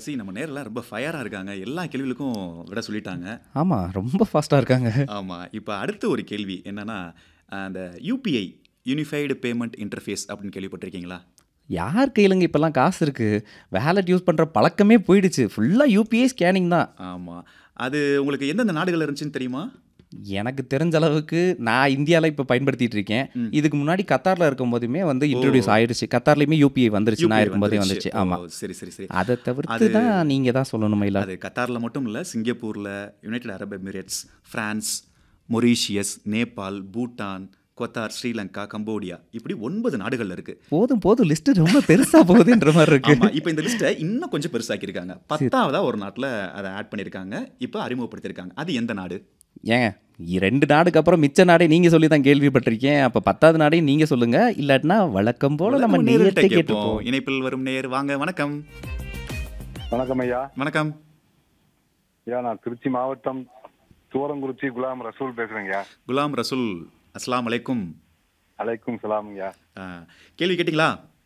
சசி நம்ம நேரெல்லாம் ரொம்ப ஃபயராக இருக்காங்க எல்லா கேள்விகளுக்கும் விட சொல்லிட்டாங்க ஆமாம் ரொம்ப ஃபாஸ்ட்டாக இருக்காங்க ஆமாம் இப்போ அடுத்த ஒரு கேள்வி என்னன்னா அந்த யூபிஐ யூனிஃபைடு பேமெண்ட் இன்டர்ஃபேஸ் அப்படின்னு கேள்விப்பட்டிருக்கீங்களா யார் கையிலங்க இப்போல்லாம் காசு இருக்குது வேலட் யூஸ் பண்ணுற பழக்கமே போயிடுச்சு ஃபுல்லாக யூபிஐ ஸ்கேனிங் தான் ஆமாம் அது உங்களுக்கு எந்தெந்த நாடுகள் இருந்துச்சுன்னு தெரியுமா எனக்கு தெரிஞ்ச அளவுக்கு நான் இந்தியாவில் இப்போ பயன்படுத்திட்டு இருக்கேன் இதுக்கு முன்னாடி கத்தாரில் இருக்கும் போதுமே வந்து இன்ட்ரடியூஸ் ஆயிடுச்சு கத்தார்லையுமே யூபிஐ வந்துருச்சு நான் UPI இருக்கும்போதே வந்துச்சு ஓ, ஆமாம் சரி சரி சரி அதை தவிர்த்து தான் நீங்கள் தான் சொல்லணுமா இல்லை அது கத்தாரில் மட்டும் இல்லை சிங்கப்பூரில் United Arab Emirates France Mauritius Nepal Bhutan கொத்தார் Sri Lanka Cambodia இப்படி ஒன்பது நாடுகள் இருக்கு போதும் போதும் லிஸ்ட்டு ரொம்ப பெருசாக போகுதுன்ற மாதிரி இருக்கு ஆமா இப்போ இந்த லிஸ்ட்டை இன்னும் கொஞ்சம் பெருசாக்கியிருக்காங்க பத்தாவதா ஒரு நாட்டில் அதை ஆட் பண்ணியிருக்காங்க இப்போ அறிமுகப்படுத்தியிருக்காங்க அது எந்த நாடு ஏங்க இ- ரெண்டு நாடுக்கு அப்புறம் மிச்ச நாடே நீங்கள் சொல்லி தான் கேள்விப்பட்டிருக்கேன் அப்போ பத்தாவது நாடையும் நீங்கள் சொல்லுங்கள் இல்லாட்டினா வழக்கம் போல் நம்ம நேர்கிட்ட நேரத்தை கேட்போம் கேட்டுப்போம் இணைப்பில் வரும் நேர் வாங்க வணக்கம் வணக்கம் ஐயா வணக்கம் ஐயா நான் திருச்சி மாவட்டம் தூரங்குறிச்சி குலாம் ரசூல் பேசுறேங்கய்யா குலாம் ரசூல் அஸ்லாம் அலைக்கும் அலைக்கும் சலாம் ஐயா ஆ, கேள்வி கேட்டிங்களா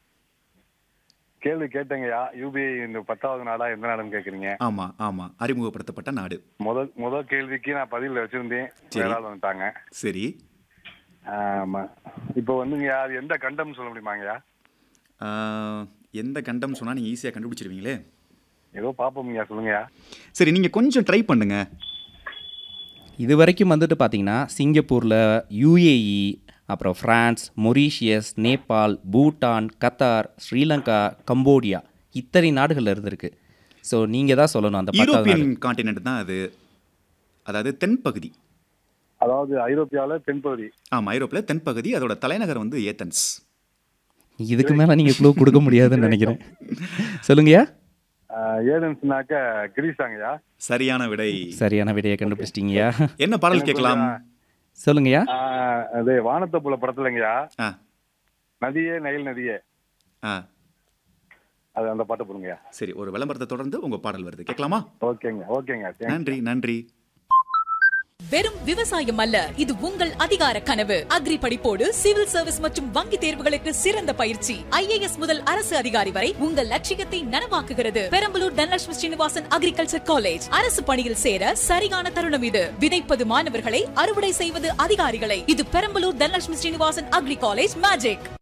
கேள்வி கேட்டேங்கய்யா யூபிஐ இந்த பத்தாவது நாடா எந்த நாடுன்னு கேக்குறீங்க ஆமா ஆமா அறிமுகப்படுத்தப்பட்ட நாடு முதல் முதல் கேள்விக்கு நான் பதில் வச்சிருந்தேன் வேற ஆள் வந்துட்டாங்க சரி ஆமா இப்போ வந்துங்கய்யா அது எந்த கண்டம்னு சொல்ல முடியுமாங்கய்யா ஆ, எந்த கண்டம் சொன்னா நீங்க ஈஸியா கண்டுபிடிச்சிருவீங்களே ஏதோ பாப்போம்யா சொல்லுங்கய்யா சரி நீங்க கொஞ்சம் ட்ரை பண்ணுங்க இது வரைக்கும் வந்துட்டு பார்த்தீங்கன்னா சிங்கப்பூரில் யூஏஇ அப்புறம் France Mauritius Nepal Bhutan Qatar Sri Lanka Cambodia இத்தனை நாடுகள் இருந்திருக்கு ஸோ நீங்கள் தான் சொல்லணும் அந்த பத்தாவது நாடு யூரோப்பியன் காண்டினென்ட் தான் அது அதாவது தென்பகுதி அதாவது ஐரோப்பியால தென்பகுதி ஆமா ஐரோப்பில் தென்பகுதி அதோட தலைநகர் வந்து ஏத்தன்ஸ் இதுக்கு மேலே நீங்கள் க்ளூ கொடுக்க முடியாதுன்னு நினைக்கிறேன் சொல்லுங்கய்யா ஆஹ் ஏதென்ஸ்னாக்க கிரீஸாங்கய்யா சரியான விடை சரியான விடையை கண்டுபிடிச்சிட்டிங்கய்யா என்ன பாடல் கேட்கலாம் சொல்லுங்கய்யா ஆஹ் அது வானத்தை போல படத்துலங்கய்யா ஆ நதியே நைல் நதியே ஆ அது அந்த பாட்டு போடுங்கய்யா சரி ஒரு விளம்பரத்தை தொடர்ந்து உங்க பாடல் வருது கேட்கலாமா ஓகேங்க ஓகேங்க தேங்க்ஸ் நன்றி நன்றி வெறும் விவசாயம் அல்ல இது உங்கள் அதிகார கனவு அக்ரி படிப்போடு சிவில் சர்வீஸ் மற்றும் வங்கி தேர்வுகளுக்கு சிறந்த பயிற்சி ஐஏஎஸ் முதல் அரசு அதிகாரி வரை உங்கள் லட்சியத்தை நனவாக்குகிறது பெரம்பலூர் தனலட்சுமி ஸ்ரீனிவாசன் அக்ரிகல்ச்சர் காலேஜ் அரசு பணியில் சேர சரியான தருணம் இது விதைப்பது மாணவர்களை அறுவடை செய்வது அதிகாரிகளை இது Perambalur Dhanalakshmi Srinivasan agri college magic